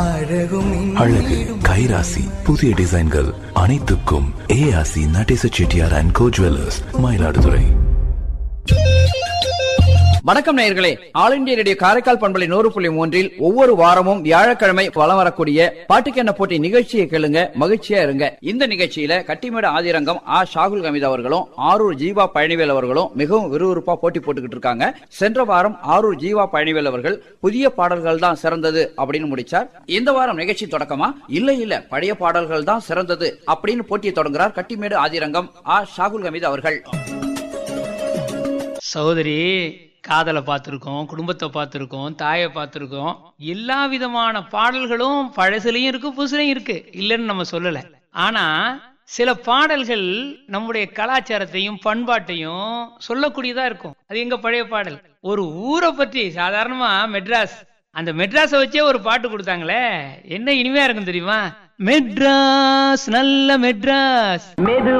அழகு கைராசி புதிய டிசைன்கள் அனைத்துக்கும் ARC Nadesa Chettiar and co jewellers Mayiladuthurai வணக்கம் நேயர்களே ஆல் இந்தியா ரேடியோ காரைக்கால் பண்பலை நூறு புள்ளி மூன்றில் ஒவ்வொரு வாரமும் வியாழக்கிழமை வலம் வரக்கூடிய பாட்டுக்கென்ன போட்டி நிகழ்ச்சியை கேளுங்க மகிழ்ச்சியா இருங்க இந்த நிகழ்ச்சியில கட்டிமேடு ஆதிரங்கம் ஆ ஷாகுல் கமித் அவர்களும் ஆரூர் ஜீவா பழனிவேல் அவர்களும் மிகவும் விறுவிறுப்பா போட்டி போட்டுக்கிட்டு இருக்காங்க சென்ற வாரம் ஆரூர் ஜீவா பழனிவேல் அவர்கள் புதிய பாடல்கள் தான் சிறந்தது அப்படின்னு முடிச்சார் இந்த வாரம் நிகழ்ச்சி தொடக்கமா இல்ல இல்ல பழைய பாடல்கள் தான் சிறந்தது அப்படின்னு போட்டியை தொடங்குறார் கட்டிமேடு ஆதிரங்கம் ஆ ஷாகுல் கமித் அவர்கள் சகோதரி காதலை பார்த்துருக்கோம் குடும்பத்தை பார்த்துருக்கோம் தாயை பார்த்துருக்கோம் எல்லா விதமான பாடல்களும் பழசுலையும் இருக்கு புதுசுலையும் இருக்கு இல்லைன்னு நம்ம சொல்லலை ஆனா சில பாடல்கள் நம்முடைய கலாச்சாரத்தையும் பண்பாட்டையும் சொல்லக்கூடியதா இருக்கும் அது எங்க பழைய பாடல் ஒரு ஊரை பற்றி சாதாரணமா மெட்ராஸ் அந்த மெட்ராஸை வச்சே ஒரு பாட்டு கொடுத்தாங்களே என்ன இனிமையா இருக்கும் தெரியுமா மெட்ராஸ் நல்ல மெட்ராஸ் மெது